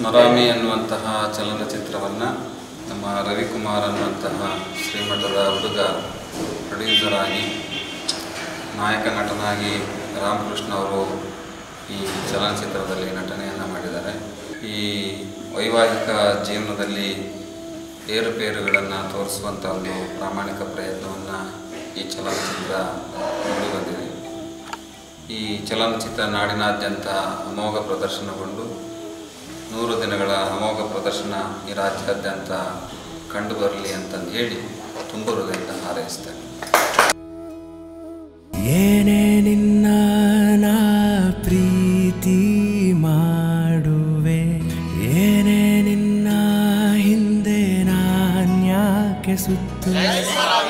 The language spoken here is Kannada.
ಸ್ಮರಾಮಿ ಅನ್ನುವಂತಹ ಚಲನಚಿತ್ರವನ್ನು ನಮ್ಮ ರವಿಕುಮಾರ್ ಅನ್ನುವಂತಹ ಶ್ರೀಮಠದ ಹುಡುಗ ಪ್ರೊಡ್ಯೂಸರ್ ಆಗಿ ನಾಯಕ ನಟನಾಗಿ ರಾಮಕೃಷ್ಣ ಅವರು ಈ ಚಲನಚಿತ್ರದಲ್ಲಿ ನಟನೆಯನ್ನು ಮಾಡಿದ್ದಾರೆ ಈ ವೈವಾಹಿಕ ಜೀವನದಲ್ಲಿ ಏರುಪೇರುಗಳನ್ನು ತೋರಿಸುವಂಥ ಒಂದು ಪ್ರಾಮಾಣಿಕ ಪ್ರಯತ್ನವನ್ನು ಈ ಚಲನಚಿತ್ರ ಮೂಡಿಬಂದಿದೆ ಈ ಚಲನಚಿತ್ರ ನಾಡಿನಾದ್ಯಂತ ಅಮೋಘ ಪ್ರದರ್ಶನಗೊಂಡು ನೂರು ದಿನಗಳ ಅಮೋಘ ಪ್ರದರ್ಶನ ಈ ರಾಜ್ಯಾದ್ಯಂತ ಕಂಡುಬರಲಿ ಅಂತಂದು ಹೇಳಿ ತುಂಬ ಹೃದಯದಿಂದ ಹಾರೈಸ್ತೇನೆ ಏನೇ ನಿನ್ನ ನಾ ಪ್ರೀತಿ ಮಾಡುವೆ ಏನೇ ನಿನ್ನ ಹಿಂದೆ ನಾನ್ಯಾಕೆ ಸುತ್ತು